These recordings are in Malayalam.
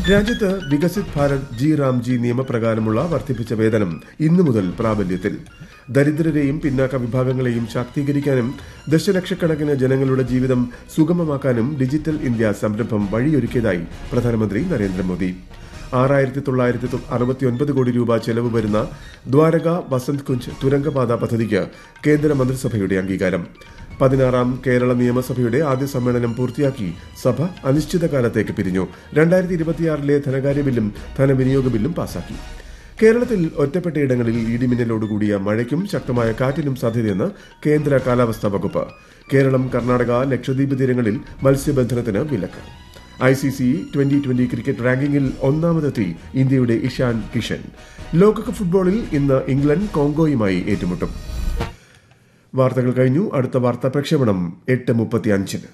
രാജ്യത്ത് വികസിത് ഭാരത് ജി റാംജി നിയമപ്രകാരമുള്ള വർദ്ധിപ്പിച്ച വേതനം ഇന്നു മുതൽ പ്രാബല്യത്തിൽ ദരിദ്രരെയും പിന്നാക്ക വിഭാഗങ്ങളെയും ശാക്തീകരിക്കാനും ദശലക്ഷക്കണക്കിന് ജനങ്ങളുടെ ജീവിതം സുഗമമാക്കാനും ഡിജിറ്റൽ ഇന്ത്യ സംരംഭം വഴിയൊരുക്കിയതായി പ്രധാനമന്ത്രി നരേന്ദ്രമോദി ആറായിരത്തി തൊള്ളായിരത്തി അറുപത്തിയൊൻപത് കോടി രൂപ ചെലവ് വരുന്ന ദ്വാരക വസന്ത് കുഞ്ച് തുരങ്കപാത പദ്ധതിക്ക് കേന്ദ്ര മന്ത്രിസഭയുടെ അംഗീകാരം പതിനാറാം കേരള നിയമസഭയുടെ ആദ്യ സമ്മേളനം പൂർത്തിയാക്കി സഭ അനിശ്ചിതകാലത്തേക്ക് പിരിഞ്ഞു രണ്ടായിരത്തി ഇരുപത്തിയാറിലെ ധനകാര്യ ബില്ലും ധനവിനിയോഗ ബില്ലും പാസാക്കി കേരളത്തിൽ ഒറ്റപ്പെട്ടയിടങ്ങളിൽ ഇടിമിന്നലോടുകൂടിയ മഴയ്ക്കും ശക്തമായ കാറ്റിനും സാധ്യതയെന്ന് കേന്ദ്ര കാലാവസ്ഥാ വകുപ്പ് കേരളം കർണാടക ലക്ഷദ്വീപ് തീരങ്ങളിൽ മത്സ്യബന്ധനത്തിന് വിലക്ക് I C C twenty twenty cricket റാങ്കിങ്ങിൽ ഒന്നാമതെത്തി ഇന്ത്യയുടെ ഇഷാൻ കിഷൻ ലോകകപ്പ് ഫുട്ബോളിൽ ഇന്ന് ഇംഗ്ലണ്ട് കോങ്കോയുമായി ഏറ്റുമുട്ടും വാർത്തകൾ കഴിഞ്ഞു അടുത്ത വാർത്താ പ്രക്ഷേപണം എട്ട് മുപ്പത്തി അഞ്ചിന്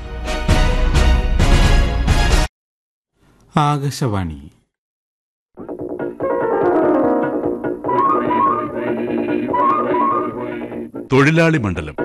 ആകാശവാണി തൊഴിലാളി മണ്ഡലം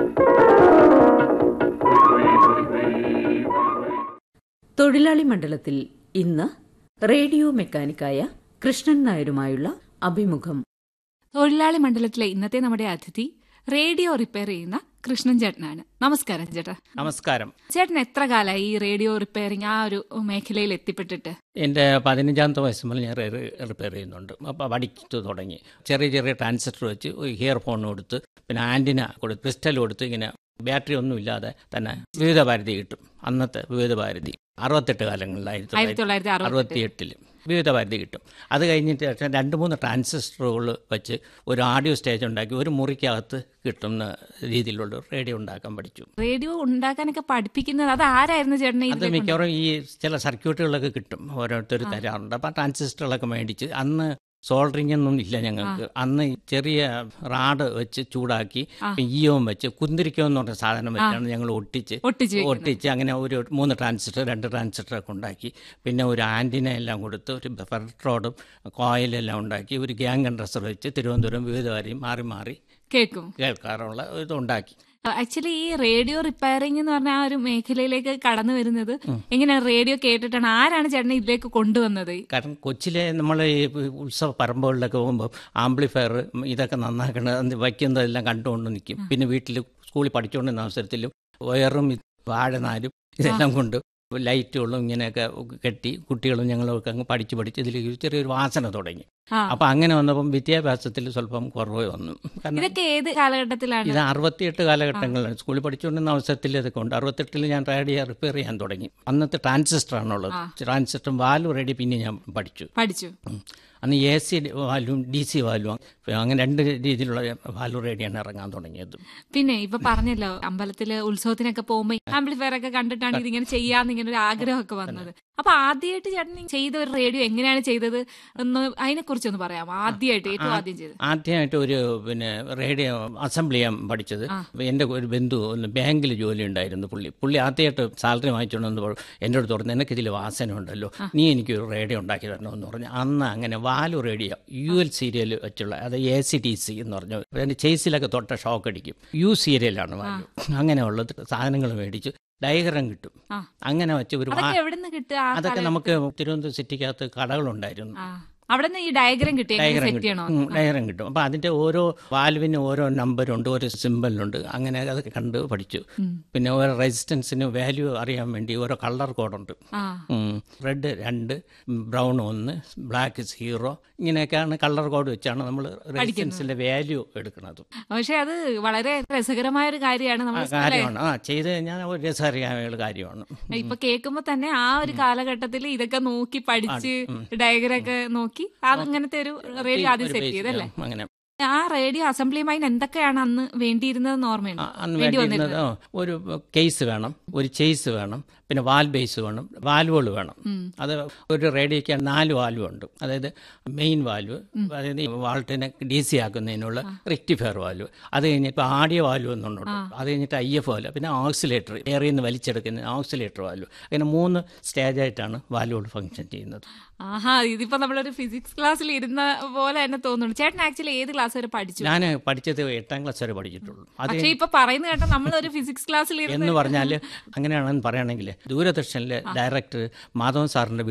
തൊഴിലാളി മണ്ഡലത്തിൽ ഇന്ന് റേഡിയോ മെക്കാനിക്കായ കൃഷ്ണൻ നായരുമായുള്ള അഭിമുഖം തൊഴിലാളി മണ്ഡലത്തിലെ ഇന്നത്തെ നമ്മുടെ അതിഥി റേഡിയോ റിപ്പയർ ചെയ്യുന്ന കൃഷ്ണൻ ചേട്ടനാണ് നമസ്കാരം ചേട്ടാ നമസ്കാരം ചേട്ടൻ എത്ര കാലമായി ഈ റേഡിയോ റിപ്പയറിംഗ് ആ ഒരു മേഖലയിൽ എത്തിപ്പെട്ടിട്ട് എൻ്റെ പതിനഞ്ചാമത്തെ വയസ്സ് മുതൽ ഞാൻ റിപ്പയർ ചെയ്യുന്നുണ്ട് അപ്പോൾ പഠിച്ചു തുടങ്ങി ചെറിയ ചെറിയ ട്രാൻസിസ്റ്റർ വെച്ച് ഇയർ ഫോൺ കൊടുത്ത് പിന്നെ ആൻറ്റിന കൊടുത്ത് ക്രിസ്റ്റൽ കൊടുത്ത് ഇങ്ങനെ ബാറ്ററി ഒന്നും ഇല്ലാതെ തന്നെ വിവിധ ഭാരതി കിട്ടും അന്നത്തെ വിവിധ ഭാരതി അറുപത്തെട്ട് കാലങ്ങളിലായിരുന്നു ആയിരത്തി തൊള്ളായിരത്തി അറുപത്തി അറുപത്തിയെട്ടിൽ വിവിധ ഭാരതി കിട്ടും അത് കഴിഞ്ഞിട്ട് ശേഷം രണ്ട് മൂന്ന് ട്രാൻസിസ്റ്ററുകൾ വെച്ച് ഒരു ഓഡിയോ സ്റ്റേജ് ഉണ്ടാക്കി ഒരു മുറിക്കകത്ത് കിട്ടുന്ന രീതിയിലുള്ള റേഡിയോ ഉണ്ടാക്കാൻ പഠിച്ചു റേഡിയോ ഉണ്ടാക്കാനൊക്കെ പഠിപ്പിക്കുന്നത് അത് ആരായിരുന്നു ചേട്ടനെ അത് ഇതിലേക്ക് മിക്കവാറും ഈ ചില സർക്യൂട്ടുകളൊക്കെ കിട്ടും ഓരോരുത്തർ തരാറുണ്ട് അപ്പം ട്രാൻസിസ്റ്ററുകളൊക്കെ മേടിച്ച് അന്ന് സോൾഡറിംഗ് ഒന്നും ഇല്ല ഞങ്ങൾക്ക് അന്ന് ചെറിയ റാഡ് വെച്ച് ചൂടാക്കി ഈയവും വെച്ച് കുന്തിരിക്കം എന്ന് പറഞ്ഞ സാധനം വെച്ചാണ് ഞങ്ങൾ ഒട്ടിച്ച് ഒട്ടിച്ച് വെക്കുന്നത്. ഒട്ടിച്ച് അങ്ങനെ ഒരു മൂന്ന് ട്രാൻസിസ്റ്റർ രണ്ട് ട്രാൻസിസ്റ്റർ ഒക്കെ ഉണ്ടാക്കി പിന്നെ ഒരു ആൻറ്റിന എല്ലാം കൊടുത്ത് ഒരു ഫെർട്രോഡും കോയിലെല്ലാം ഉണ്ടാക്കി ഒരു ഗ്യാങ് കൺട്രസർ വെച്ച് തിരുവനന്തപുരം വിവിധ വരെയും മാറി മാറി കേൾക്കും കേൾക്കാറുള്ള ഇതുണ്ടാക്കി ആക്ച്വലി ഈ റേഡിയോ റിപ്പയറിംഗ് എന്ന് പറഞ്ഞ ആ ഒരു മേഖലയിലേക്ക് കടന്നു വരുന്നത് എങ്ങനെയാണ് റേഡിയോ കേട്ടിട്ടാണ് ആരാണ് ചേട്ടനെ ഇതിലേക്ക് കൊണ്ടുവന്നത് കാരണം കൊച്ചിലെ നമ്മൾ ഈ ഉത്സവ പറമ്പുകളിലൊക്കെ പോകുമ്പോൾ ആംപ്ലിഫയർ ഇതൊക്കെ നന്നാക്കണത് വയ്ക്കുന്നതെല്ലാം കണ്ടുകൊണ്ട് നിൽക്കും പിന്നെ വീട്ടിൽ സ്കൂളിൽ പഠിച്ചുകൊണ്ടിരുന്ന അവസരത്തിലും വയറും വാഴനാരും ഇതെല്ലാം കൊണ്ട് ലൈറ്റുകളും ഇങ്ങനെയൊക്കെ കെട്ടി കുട്ടികളും ഞങ്ങളൊക്കെ അങ്ങ് പഠിച്ച് പഠിച്ച് ഇതിൽ ചെറിയൊരു വാസന തുടങ്ങി ആ. അപ്പം അങ്ങനെ വന്നപ്പം വിദ്യാഭ്യാസത്തിൽ സ്വല്പം കുറവ് വന്നു കാരണം ഇതൊക്കെ ഏത് കാലഘട്ടത്തിലാണ് ഇത് അറുപത്തിയെട്ട് കാലഘട്ടങ്ങളിലാണ് സ്കൂളിൽ പഠിച്ചുകൊണ്ടിരുന്ന അവസരത്തിൽ ഇതൊക്കെ ഉണ്ട് അറുപത്തെട്ടിൽ ഞാൻ റേഡിയോ റിപ്പയർ ചെയ്യാൻ തുടങ്ങി അന്നത്തെ ട്രാൻസിസ്റ്റർ ആണുള്ളത് ട്രാൻസിസ്റ്ററും വാൽവ് റേഡിയോ പിന്നെ ഞാൻ പഠിച്ചു പഠിച്ചു ഉം. അന്ന് എ സി വാൽവും ഡി സി വാൽവും അങ്ങനെ രണ്ട് രീതിയിലുള്ള വാൽവ് റേഡിയാണ് ഇറങ്ങാൻ തുടങ്ങിയത് പിന്നെ ഇപ്പൊ പറഞ്ഞല്ലോ അമ്പലത്തില് ഉത്സവത്തിനൊക്കെ പോകുമ്പോ ആംപ്ലിഫയർ ഒക്കെ കണ്ടിട്ടാണ് ഇതിങ്ങനെ ചെയ്യാന്ന് ഇങ്ങനെ ഒരു ആഗ്രഹമൊക്കെ വന്നത് അപ്പൊ ആദ്യമായിട്ട് ചേട്ടൻ ചെയ്ത ഒരു റേഡിയോ എങ്ങനെയാണ് ചെയ്തത് എന്ന് അതിനെ കുറിച്ചൊന്ന് പറയാമോ ആദ്യമായിട്ട് ഏറ്റവും ആദ്യം ചെയ്തത് ആദ്യമായിട്ട് ഒരു പിന്നെ റേഡിയോ അസംബ്ലി ചെയ്യാൻ പഠിച്ചത് എൻ്റെ ഒരു ബന്ധു ഒന്ന് ബാങ്കിൽ ജോലി ഉണ്ടായിരുന്നു പുള്ളി പുള്ളി ആദ്യമായിട്ട് സാലറി വാങ്ങിച്ചുകൊണ്ട് വന്നപ്പോൾ എൻ്റെ അടുത്ത് പറഞ്ഞു നിനക്ക് ഇതിൽ വാസന ഉണ്ടല്ലോ നീ എനിക്കൊരു റേഡിയോ ഉണ്ടാക്കി തരണമെന്ന് പറഞ്ഞു അന്ന് അങ്ങനെ valve radio U L serial വെച്ചുള്ള അത് എ സി ടി സി എന്ന് പറഞ്ഞു അതിൻ്റെ ചേസിലൊക്കെ തൊട്ട ഷോക്ക് അടിക്കും യു സീരിയലാണ് വാല്യൂ അങ്ങനെയുള്ളത് സാധനങ്ങൾ മേടിച്ച് ഡയഗ്രം കിട്ടും ആ. അങ്ങനെ വെച്ച് ഒരു വാ- അതൊക്കെ എവിടെ നിന്ന് കിട്ടുക ആ അതൊക്കെ കാലഘട്ടത്തിൽ? നമുക്ക് തിരുവനന്തപുരം സിറ്റിക്കകത്ത് കടകളുണ്ടായിരുന്നു ആ അവിടെ നിന്ന് ഈ ഡയഗ്രം കിട്ടി എങ്ങനെ ഡയഗ്രം സെറ്റ് കിട്ടും ചെയ്യണോ ഉം, ഡയഗ്രം കിട്ടും അപ്പോൾ അതിൻ്റെ ഓരോ വാൽവിന് ഓരോ നമ്പറുണ്ട് ഓരോ സിമ്പലുണ്ട് അങ്ങനെ അതൊക്കെ കണ്ട് പഠിച്ചു പിന്നെ ഓരോ റെസിസ്റ്റൻസിന് വാല്യൂ അറിയാൻ വേണ്ടി ഓരോ കളർ കോഡുണ്ട് ആ റെഡ് രണ്ട് ബ്രൗൺ ഒന്ന് ബ്ലാക്ക് സീറോ ഇങ്ങനെയൊക്കെയാണ് കളർ കോഡ് വെച്ചാണ് നമ്മൾ റെസിസ്റ്റൻസിൻ്റെ വാല്യൂ എടുക്കുന്നത് പക്ഷെ അത് വളരെ രസകരമായ ഒരു കാര്യമാണ് ആ നമ്മൾ കാര്യമാണ് ആ ചെയ്ത് കഴിഞ്ഞാൽ ഒരു രസകരമായ കാര്യമാണ് ഇപ്പൊ കേൾക്കുമ്പോ തന്നെ ആ ഒരു കാലഘട്ടത്തിൽ ഇതൊക്കെ നോക്കി പഠിച്ച് ഡയഗ്രം ഒക്കെ നോക്കി അതങ്ങനത്തെ ഒരു റേഡിയോ ആദ്യം ഒരു സെറ്റ് basic, ചെയ്തല്ലേ അങ്ങനെ ആ റേഡിയോ അസംബ്ലിയുമായി എന്തൊക്കെയാണ് അന്ന് വേണ്ടിയിരുന്നതെന്ന് ഓർമ്മയുണ്ട് ആ, അന്ന് വേണ്ടി വേണ്ടിയിരുന്നത് വന്നിരുന്നത് ആ, ഒരു കേസ് വേണം ഒരു ചേസ് വേണം പിന്നെ വാൽ ബേസ് വേണം വാൽവുകൾ വേണം അത് ഒരു റേഡിയോയ്ക്ക് നാല് വാൽവ് ഉണ്ട് അതായത് മെയിൻ വാൽവ് അതായത് ഈ വാൾട്ടിനെ ഡി സി ആക്കുന്നതിനുള്ള റെക്ടിഫയർ വാൽവ് അത് കഴിഞ്ഞിട്ട് ആഡിയോ വാൽവ് എന്നുണ്ട് അത് കഴിഞ്ഞിട്ട് ഐ എഫ് വാൽവ് പിന്നെ ഓക്സിലേറ്റർ ഏറിയിൽ നിന്ന് വലിച്ചെടുക്കുന്ന ഓക്സിലേറ്റർ വാൽവ് അങ്ങനെ മൂന്ന് സ്റ്റേജായിട്ടാണ് വാൽവുകൾ ഫങ്ഷൻ ചെയ്യുന്നത് ആഹാ ഇതിപ്പോ നമ്മളൊരു ഫിസിക്സ് ക്ലാസ്സിൽ ഇരുന്ന പോലെ തന്നെ തോന്നുന്നു ചേട്ടൻ ആക്ച്വലി ഏത് ക്ലാസ് വരെ പഠിച്ചു ഞാൻ പഠിച്ചത് എട്ടാം ക്ലാസ് വരെ പഠിച്ചിട്ടുള്ളൂ അത് പക്ഷെ ഇപ്പൊ പറയുന്ന കേട്ടോ നമ്മളൊരു ഫിസിക്സ് ക്ലാസ്സിൽ ഇരുന്ന് എന്ന് പറഞ്ഞാൽ അങ്ങനെയാണെന്ന് പറയുകയാണെങ്കിൽ ദൂരദർശനിലെ ഡയറക്ടർ മാധവൻ സാറിൻ്റെ